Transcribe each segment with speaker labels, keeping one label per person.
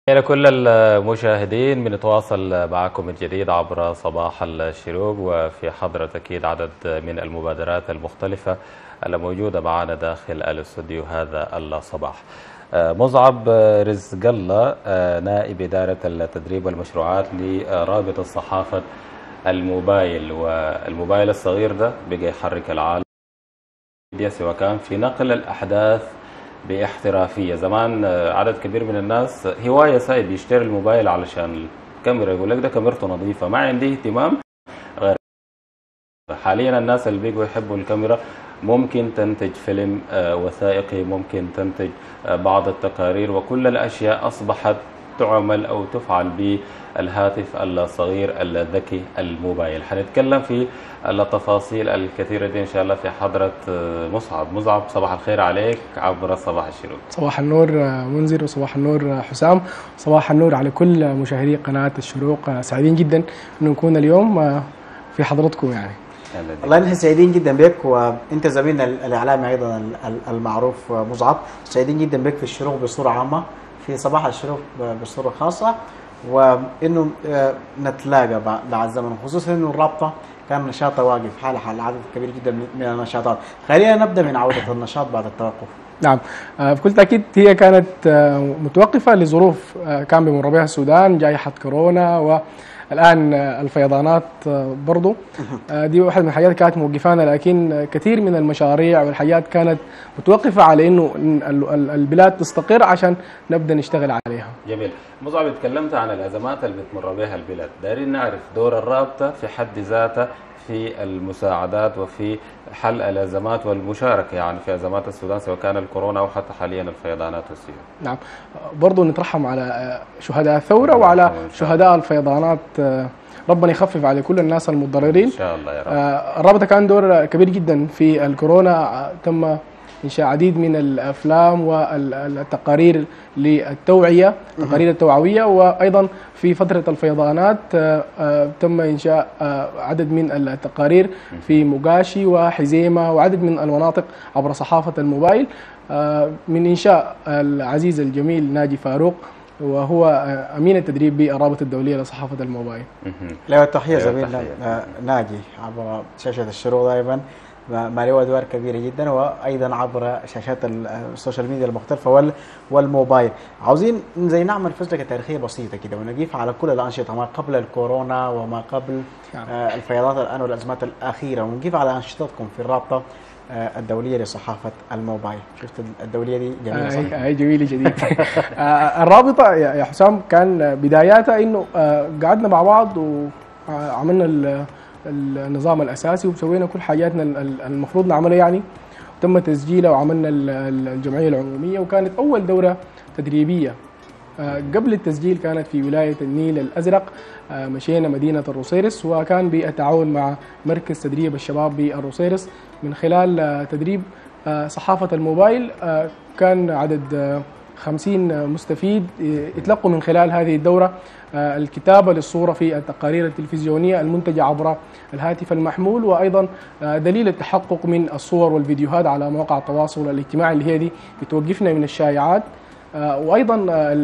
Speaker 1: إلى كل المشاهدين بنتواصل معكم من جديد عبر صباح الشروق وفي حضرة أكيد عدد من المبادرات المختلفة الموجودة معنا داخل الاستوديو هذا الصباح مصعب رزق الله نائب إدارة التدريب والمشروعات لرابط الصحافة الموبايل والموبايل الصغير ده بقى يحرك العالم سواء كان في نقل الأحداث باحترافيه زمان عدد كبير من الناس هوايه سايب يشتري الموبايل علشان الكاميرا يقول لك ده كاميرته نظيفه ما عندي اهتمام غير حاليا الناس اللي بيجوا يحبوا الكاميرا ممكن تنتج فيلم وثائقي ممكن تنتج بعض التقارير وكل الاشياء اصبحت تعمل او تفعل بالهاتف الصغير الذكي الموبايل حنتكلم في التفاصيل الكثيره دي ان شاء الله في حضره مصعب مصعب صباح الخير عليك عبر صباح الشروق
Speaker 2: صباح النور منذر وصباح النور حسام صباح النور على كل مشاهدي قناه الشروق سعيدين جدا انه نكون اليوم في حضرتكم يعني
Speaker 3: والله نحن سعيدين جدا بك وانت زميلنا الاعلامي ايضا المعروف مصعب سعيدين جدا بك في الشروق بصوره عامه في صباح الشروق بصوره خاصه وانه نتلاقى بعد زمن خصوصا انه الرابطه كان نشاطها واقف حالها حال عدد كبير جدا من النشاطات خلينا نبدا من عوده النشاط بعد التوقف
Speaker 2: نعم بكل تاكيد هي كانت متوقفه لظروف كان بمر بها السودان جائحه كورونا و الان الفيضانات برضو دي واحد من الحاجات كانت موقفانا لكن كثير من المشاريع والحاجات كانت متوقفه على انه البلاد تستقر عشان نبدا نشتغل عليها.
Speaker 1: جميل، مصعب تكلمت عن الازمات اللي بتمر بها البلاد، دايرين نعرف دور الرابطه في حد ذاته في المساعدات وفي حل الازمات والمشاركه يعني في ازمات السودان سواء كان الكورونا او حتى حاليا الفيضانات والسيول.
Speaker 2: نعم برضه نترحم على شهداء الثوره وعلى شهداء الفيضانات ربنا يخفف على كل الناس المتضررين.
Speaker 1: ان شاء الله يا رب.
Speaker 2: الرابطه كان دور كبير جدا في الكورونا تم انشاء عديد من الافلام والتقارير للتوعيه التقارير التوعويه وايضا في فتره الفيضانات تم انشاء عدد من التقارير في مقاشي وحزيمه وعدد من المناطق عبر صحافه الموبايل من انشاء العزيز الجميل ناجي فاروق وهو امين التدريب بالرابطه الدوليه لصحافه الموبايل.
Speaker 3: له التحيه زميلنا ناجي عبر شاشه الشروق دائما ما له ادوار كبيره جدا وايضا عبر شاشات السوشيال ميديا المختلفه والموبايل عاوزين زي نعمل فزلكه تاريخيه بسيطه كده ونقيف على كل الانشطه ما قبل الكورونا وما قبل يعني. الفيضانات الان والازمات الاخيره ونقيف على انشطتكم في الرابطه الدوليه لصحافه الموبايل شفت الدوليه دي جميله صح؟
Speaker 2: هي جميله جديد الرابطه يا حسام كان بداياتها انه قعدنا مع بعض وعملنا النظام الاساسي وسوينا كل حاجاتنا المفروض نعملها يعني تم تسجيلها وعملنا الجمعيه العموميه وكانت اول دوره تدريبيه قبل التسجيل كانت في ولايه النيل الازرق مشينا مدينه الروسيرس وكان بالتعاون مع مركز تدريب الشباب بالروسيرس من خلال تدريب صحافه الموبايل كان عدد 50 مستفيد يتلقوا من خلال هذه الدورة الكتابة للصورة في التقارير التلفزيونية المنتجة عبر الهاتف المحمول وأيضا دليل التحقق من الصور والفيديوهات على مواقع التواصل الاجتماعي اللي هي دي بتوقفنا من الشائعات وأيضا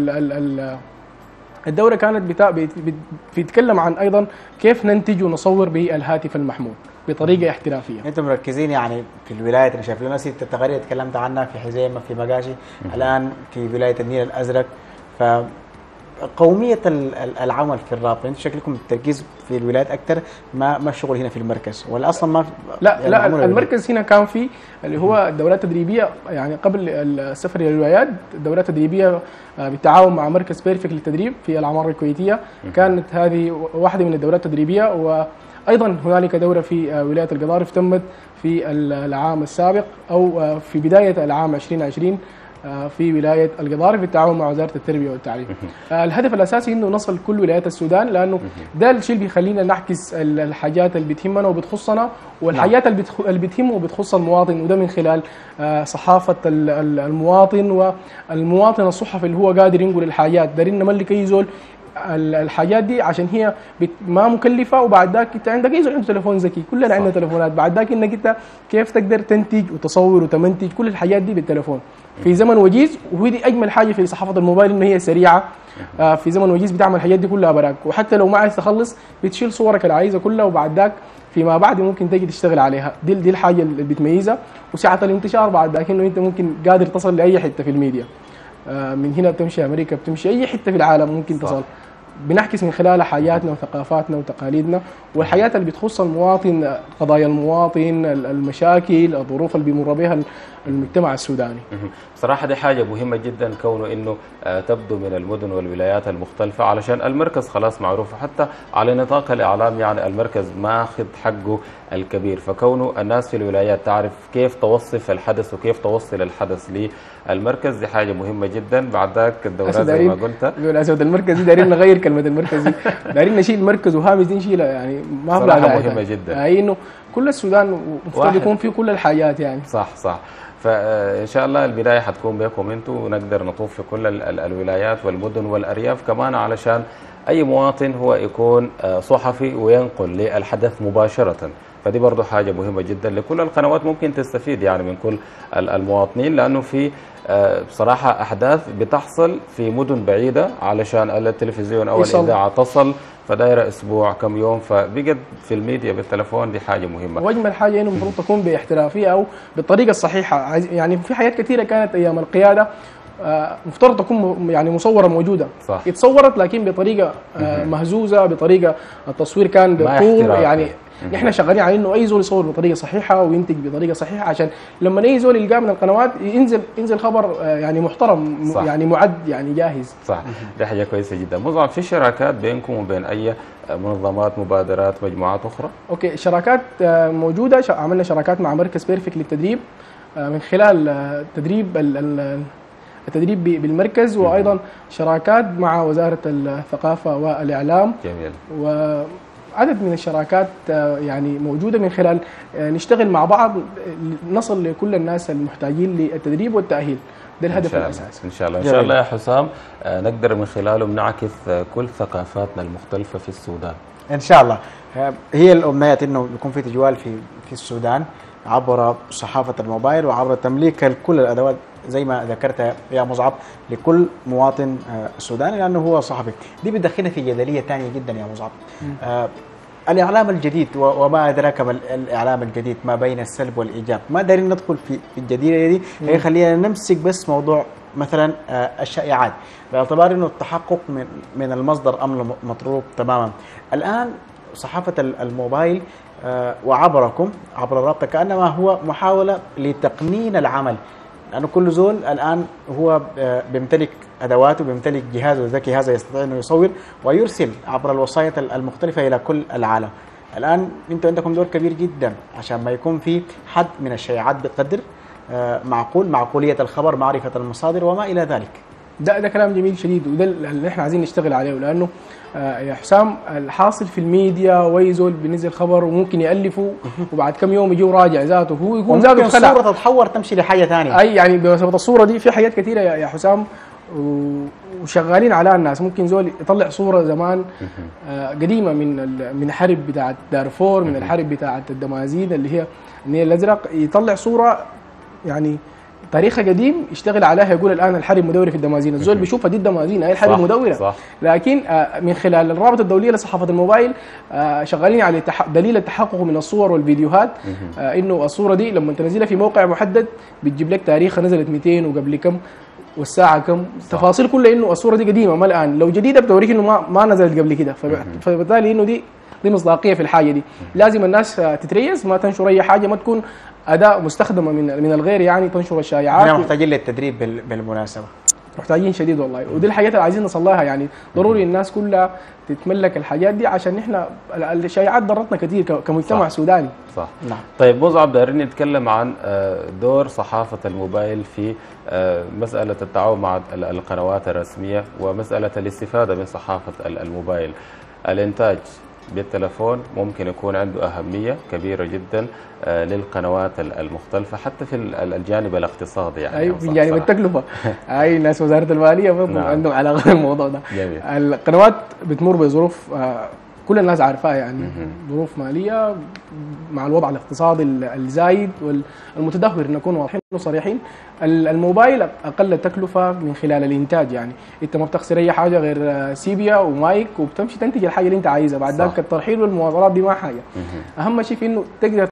Speaker 2: الدورة كانت بتتكلم عن أيضا كيف ننتج ونصور بالهاتف المحمول بطريقه احترافيه.
Speaker 3: انتم مركزين يعني في الولايات اللي شايف لنا ست التقارير تكلمت عنها في حزيمه في مقاشي الان في ولايه النيل الازرق ف قوميه العمل في الرابطه انتم شكلكم التركيز في الولايات اكثر ما ما الشغل هنا في المركز ولا اصلا ما
Speaker 2: لا يعني لا المركز هنا كان في اللي هو دورات تدريبيه يعني قبل السفر الى الولايات دورات تدريبيه بالتعاون مع مركز بيرفكت للتدريب في الاعمار الكويتيه كانت هذه واحده من الدورات التدريبيه و ايضا هنالك دوره في ولايه القضارف تمت في العام السابق او في بدايه العام 2020 في ولايه القضارف بالتعاون مع وزاره التربيه والتعليم. الهدف الاساسي انه نصل كل ولايات السودان لانه ده الشيء اللي بيخلينا نعكس الحاجات اللي بتهمنا وبتخصنا والحاجات اللي بتهمه وبتخص المواطن وده من خلال صحافه المواطن والمواطن الصحفي اللي هو قادر ينقل الحاجات دارين نملك اي زول ال- الحاجات دي عشان هي بت ما مكلفه وبعد ذاك انت عندك اي زول عنده تليفون ذكي كلنا عندنا تليفونات بعد ذاك انك انت كيف تقدر تنتج وتصور وتمنتج كل الحاجات دي بالتليفون في زمن وجيز وهي دي اجمل حاجه في صحافه الموبايل انه هي سريعه آه في زمن وجيز بتعمل الحاجات دي كلها براك وحتى لو ما عايز تخلص بتشيل صورك اللي عايزها كلها وبعد ذاك فيما بعد ممكن تجي تشتغل عليها دي دي الحاجه اللي بتميزها وسعه الانتشار بعد ذاك انه انت ممكن قادر تصل لاي حته في الميديا آه، من هنا بتمشي امريكا بتمشي اي حته في العالم ممكن
Speaker 1: صح.
Speaker 2: تصل بنعكس من خلالها حياتنا وثقافاتنا وتقاليدنا والحياه اللي بتخص المواطن آه، قضايا المواطن ال- المشاكل الظروف اللي بيمر بها المجتمع السوداني
Speaker 1: مهم. صراحة دي حاجة مهمة جدا كونه انه آه، تبدو من المدن والولايات المختلفة علشان المركز خلاص معروف حتى على نطاق الاعلام يعني المركز ماخذ حقه الكبير فكونه الناس في الولايات تعرف كيف توصف الحدث وكيف توصل الحدث للمركز دي حاجة مهمة جدا بعد ذاك الدورات
Speaker 2: هسه
Speaker 1: زي ما
Speaker 2: دايرين-
Speaker 1: قلت
Speaker 2: بيقول اسود المركزي دايرين نغير كلمه المركزي دايرين نشيل مركز وهامش دي نشيلها يعني ما
Speaker 1: صراحة
Speaker 2: بلا داعي
Speaker 1: مهمة
Speaker 2: تاني.
Speaker 1: جدا.
Speaker 2: اي انه كل السودان مفترض
Speaker 1: واحد.
Speaker 2: يكون فيه كل الحاجات يعني
Speaker 1: صح صح فان شاء الله البدايه حتكون بكم انتم ونقدر نطوف في كل ال- ال- الولايات والمدن والارياف كمان علشان اي مواطن هو يكون آه، صحفي وينقل للحدث مباشره فدي برضو حاجه مهمه جدا لكل القنوات ممكن تستفيد يعني من كل ال- المواطنين لانه في آه، بصراحه احداث بتحصل في مدن بعيده علشان التلفزيون او
Speaker 2: يصل.
Speaker 1: الاذاعه تصل فدايره اسبوع كم يوم فبقت في الميديا بالتلفون دي حاجه مهمه
Speaker 2: واجمل حاجه انه المفروض تكون باحترافيه او بالطريقه الصحيحه عايز- يعني في حاجات كثيره كانت ايام القياده آه، مفترض تكون م- يعني مصوره موجوده
Speaker 1: صح.
Speaker 2: اتصورت لكن بطريقه آه، مهزوزه بطريقه التصوير كان
Speaker 1: ما
Speaker 2: بطول
Speaker 1: احترافي.
Speaker 2: يعني نحن شغالين على انه اي زول يصور بطريقه صحيحه وينتج بطريقه صحيحه عشان لما اي زول يلقاه من القنوات ينزل ينزل خبر آه، يعني محترم م-
Speaker 1: صح.
Speaker 2: يعني معد يعني جاهز
Speaker 1: صح دي حاجه كويسه جدا مصعب في شراكات بينكم وبين اي منظمات مبادرات مجموعات اخرى
Speaker 2: اوكي شراكات آه، موجوده ش- عملنا شراكات مع مركز بيرفكت للتدريب آه، من خلال آه، تدريب ال- ال- التدريب ب- بالمركز وايضا شراكات مع وزاره الثقافه والاعلام
Speaker 1: جميل
Speaker 2: وعدد من الشراكات آه، يعني موجوده من خلال آه، نشتغل مع بعض آه، نصل لكل الناس المحتاجين للتدريب والتاهيل ده الهدف
Speaker 1: ان شاء الله
Speaker 2: الاساسي
Speaker 1: ان شاء الله ان
Speaker 3: جميل.
Speaker 1: شاء الله يا حسام آه، نقدر من خلاله بنعكس آه، كل ثقافاتنا المختلفه في السودان
Speaker 3: ان شاء الله آه، هي الامنيات انه يكون في تجوال في في السودان عبر صحافه الموبايل وعبر تمليك كل الادوات زي ما ذكرت يا مصعب لكل مواطن آه، سوداني لانه هو صحفي دي بتدخلنا في جدليه ثانيه جدا يا مصعب آه، الاعلام الجديد و- وما ادراك ما ال- الاعلام الجديد ما بين السلب والايجاب ما دارين ندخل في في الجديده دي هي خلينا نمسك بس موضوع مثلا آه، الشائعات باعتبار انه التحقق من من المصدر امر م- مطلوب تماما الان صحافه ال- الموبايل آه، وعبركم عبر الرابطه كانما هو محاوله لتقنين العمل لانه كل زول الان هو آه، بيمتلك ادواته بيمتلك جهازه الذكي هذا يستطيع انه يصور ويرسل عبر الوسائط ال- المختلفه الى كل العالم الان انتم عندكم دور كبير جدا عشان ما يكون في حد من الشائعات بقدر آه، معقول معقوليه الخبر معرفه المصادر وما الى ذلك
Speaker 2: ده ده كلام جميل شديد وده اللي احنا عايزين نشتغل عليه لانه آه، يا حسام الحاصل في الميديا ويزول بينزل خبر وممكن يالفه وبعد كم يوم يجي راجع ذاته هو يكون ذاته
Speaker 3: وممكن
Speaker 2: خلع
Speaker 3: الصوره تتحور تمشي لحاجه ثانيه
Speaker 2: اي يعني بمثابه الصوره دي في حاجات كثيره يا يا حسام و- وشغالين عليها الناس ممكن زول يطلع صوره زمان آه، قديمه من ال- من الحرب بتاعت دارفور من الحرب بتاعت الدمازين اللي هي النيل الازرق يطلع صوره يعني تاريخها قديم يشتغل عليها يقول الان الحرب مدوره في الدمازين الزول بيشوفها دي الدمازين هي الحرب
Speaker 1: صح،
Speaker 2: مدوره
Speaker 1: صح.
Speaker 2: لكن آه، من خلال الرابطه الدوليه لصحافه الموبايل آه، شغالين على تح- دليل التحقق من الصور والفيديوهات آه، انه الصوره دي لما تنزلها في موقع محدد بتجيب لك تاريخها نزلت 200 وقبل كم والساعه كم تفاصيل كلها انه الصوره دي قديمه ما الان لو جديده بتوريك انه ما ما نزلت قبل كده فب- فبالتالي انه دي دي مصداقيه في الحاجه دي لازم الناس آه، تتريز ما تنشر اي حاجه ما تكون اداه مستخدمه من من الغير يعني تنشر
Speaker 3: احنا
Speaker 2: الشائعات
Speaker 3: محتاجين للتدريب بال- بالمناسبه
Speaker 2: محتاجين شديد والله ودي الحاجات اللي عايزين نصل لها يعني ضروري الناس كلها تتملك الحاجات دي عشان احنا ال- الشائعات ضرتنا كثير ك- كمجتمع
Speaker 1: صح.
Speaker 2: سوداني
Speaker 1: صح
Speaker 3: نعم
Speaker 1: طيب مصعب دايرين نتكلم عن آه، دور صحافة الموبايل في آه، مسألة التعاون مع ال- القنوات الرسمية ومسألة الاستفادة من صحافة ال- الموبايل الإنتاج بالتلفون ممكن يكون عنده أهمية كبيرة جدا آه، للقنوات ال- المختلفة حتى في ال- ال- الجانب الاقتصادي يعني
Speaker 2: ايوه
Speaker 1: أو
Speaker 2: في
Speaker 1: صح-
Speaker 2: جانب
Speaker 1: صح.
Speaker 2: التكلفه اي ناس وزاره الماليه برضه
Speaker 1: نعم.
Speaker 2: عندهم علاقه بالموضوع ده
Speaker 1: جميل
Speaker 2: القنوات بتمر بظروف آه، كل الناس عارفاها يعني ظروف ماليه مع الوضع الاقتصادي ال- الزايد والمتدهور نكون واضحين وصريحين ال- الموبايل اقل تكلفه من خلال الانتاج يعني انت ما بتخسر اي حاجه غير آه، سيبيا ومايك وبتمشي تنتج الحاجه اللي انت عايزها بعد
Speaker 1: صح.
Speaker 2: ذاك الترحيل والمواصلات دي ما حاجه اهم شيء في انه تقدر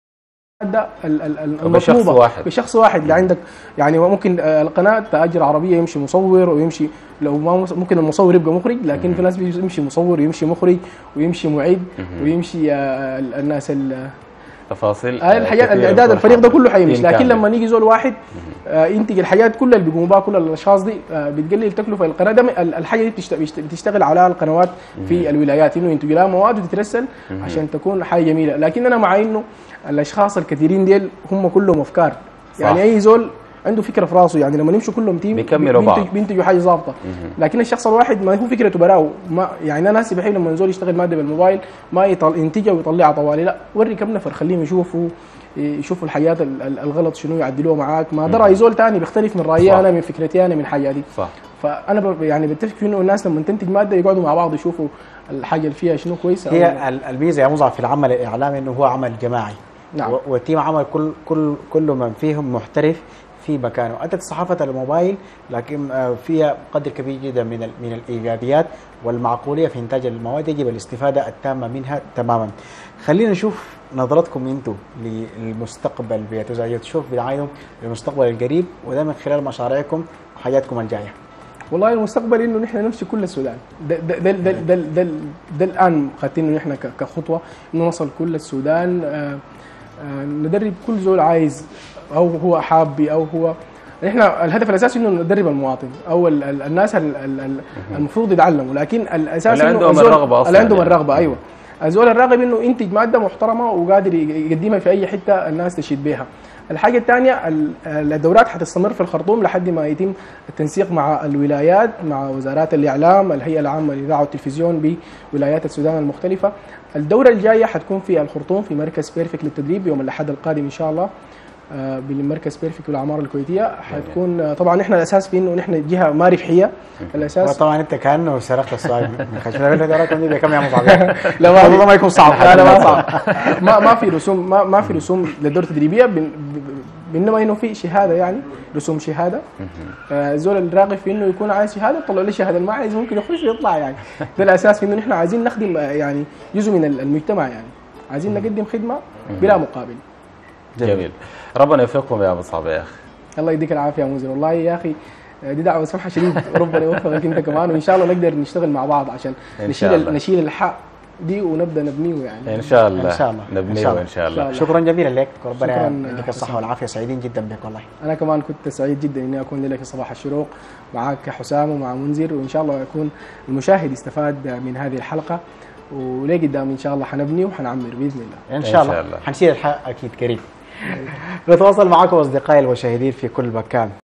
Speaker 2: ده ال- ال- ال-
Speaker 1: وبشخص
Speaker 2: المطلوبة
Speaker 1: واحد.
Speaker 2: بشخص واحد اللي عندك يعني ممكن آه، القناه تاجر عربيه يمشي مصور ويمشي لو ما مس- ممكن المصور يبقى مخرج لكن في ناس بيمشي مصور ويمشي مخرج ويمشي معيد ويمشي آه، ال- الناس ال-
Speaker 1: تفاصيل
Speaker 2: هاي الحاجات
Speaker 1: كثيرة
Speaker 2: الاعداد
Speaker 1: يكون
Speaker 2: الفريق ده
Speaker 1: حاضر.
Speaker 2: كله حيمشي
Speaker 1: تيم
Speaker 2: لكن
Speaker 1: كامل.
Speaker 2: لما يجي زول واحد آه، ينتج الحاجات كلها اللي بيقوموا بها كل الاشخاص دي آه، بتقلل التكلفه القناه ده ال- الحاجه دي بتشت- بيشت- بتشتغل على القنوات في الولايات انه ينتجوا لها مواد وتترسل عشان تكون حاجه جميله لكن انا مع انه الاشخاص الكثيرين ديل هم كلهم افكار يعني
Speaker 1: صح.
Speaker 2: اي زول عنده فكره في راسه يعني لما يمشوا كلهم تيم
Speaker 1: بيكملوا
Speaker 2: بينتج-
Speaker 1: بعض.
Speaker 2: بينتجوا حاجه ظابطه لكن الشخص الواحد ما هو فكرته براو ما يعني انا هسه بحب لما زول يشتغل ماده بالموبايل ما يطل ينتجها ويطلعها طوالي لا وري كم نفر خليهم يشوفوا يشوفوا الحاجات ال- ال- الغلط شنو يعدلوها معاك ما ده راي زول ثاني بيختلف من رايي
Speaker 1: صح.
Speaker 2: انا من فكرتي انا من حاجاتي
Speaker 1: صح
Speaker 2: فانا ب- يعني بتفق في انه الناس لما تنتج ماده يقعدوا مع بعض يشوفوا الحاجه اللي فيها شنو كويسه أو-
Speaker 3: هي ال- الميزه يا مصعب في العمل الاعلامي انه هو عمل جماعي
Speaker 2: نعم.
Speaker 3: و- والتيم عمل كل كل كل من فيهم محترف في مكانه اتت صحافه الموبايل لكن آه، فيها قدر كبير جدا من ال- من الايجابيات والمعقوليه في انتاج المواد يجب الاستفاده التامه منها تماما خلينا نشوف نظرتكم انتم للمستقبل بيتزايد تشوف بدعايهم للمستقبل القريب وده من خلال مشاريعكم وحاجاتكم الجايه
Speaker 2: والله المستقبل انه نحن نمشي كل السودان ده ده ده ده, ده, ده, ده الان خاطين نحن ك- كخطوه انه نصل كل السودان آه، آه، ندرب كل زول عايز او هو حابي او هو نحن الهدف الاساسي انه ندرب المواطن او ال ال الناس ال ال ال المفروض يتعلموا لكن الاساس
Speaker 1: اللي
Speaker 2: إنه
Speaker 1: عندهم
Speaker 2: الزول-
Speaker 1: الرغبة أصلاً
Speaker 2: اللي عندهم
Speaker 1: يعني.
Speaker 2: الرغبه ايوه الزول الراغب انه ينتج ماده محترمه وقادر يقدمها في اي حته الناس تشيد بها الحاجة الثانية ال- الدورات حتستمر في الخرطوم لحد ما يتم التنسيق مع الولايات مع وزارات الإعلام الهيئة العامة للإذاعة والتلفزيون بولايات السودان المختلفة الدورة الجاية حتكون في الخرطوم في مركز بيرفكت للتدريب يوم الأحد القادم إن شاء الله آه، بالمركز بيرفكت والأعمار الكويتية حتكون آه، طبعا احنا الأساس في إنه نحن جهة ما ربحية الأساس
Speaker 3: طبعا انت كانه سرقت السؤال من خشمنا دوراتكم دي بكم يا مصعب
Speaker 2: لا ما
Speaker 3: الموضوع ما يكون صعب
Speaker 2: لا لا ما صعب ما ما في رسوم ما ما في رسوم للدوره التدريبيه بن- ب- بينما انه في شهاده يعني رسوم شهاده آه، الزول الراغب في انه يكون عايز شهاده طلعوا لي شهاده ما عايز ممكن يخش ويطلع يعني ده الاساس في انه نحن عايزين نخدم آه، يعني جزء من المجتمع يعني عايزين نقدم خدمه بلا مقابل
Speaker 1: جميل ربنا يوفقكم يا مصعب يا اخي
Speaker 2: الله يديك العافيه يا منذر والله يا اخي آه، دي دعوه سمحه شديد ربنا يوفقك انت كمان وان شاء الله نقدر نشتغل مع بعض عشان
Speaker 1: إن شاء
Speaker 2: نشيل
Speaker 1: الله.
Speaker 2: نشيل الحق دي ونبدا نبنيه يعني
Speaker 1: ان شاء الله
Speaker 3: إن شاء الله. إن
Speaker 1: نبنيه
Speaker 3: شاء الله.
Speaker 1: ان شاء
Speaker 2: إن شاء
Speaker 1: الله
Speaker 2: الله.
Speaker 3: شكرا جزيلا لك وربنا
Speaker 2: شكراً،
Speaker 3: يديك الصحه
Speaker 2: حسن.
Speaker 3: والعافيه سعيدين جدا بك والله
Speaker 2: انا كمان كنت سعيد جدا اني اكون لك في صباح الشروق معك حسام ومع منذر وان شاء الله يكون المشاهد يستفاد من هذه الحلقه وليه قدام ان شاء الله حنبني وحنعمر باذن الله
Speaker 3: ان
Speaker 1: إن
Speaker 3: شاء
Speaker 1: شاء
Speaker 3: الله
Speaker 1: الله.
Speaker 3: حنشيل الحق اكيد قريب نتواصل معكم اصدقائي المشاهدين في كل مكان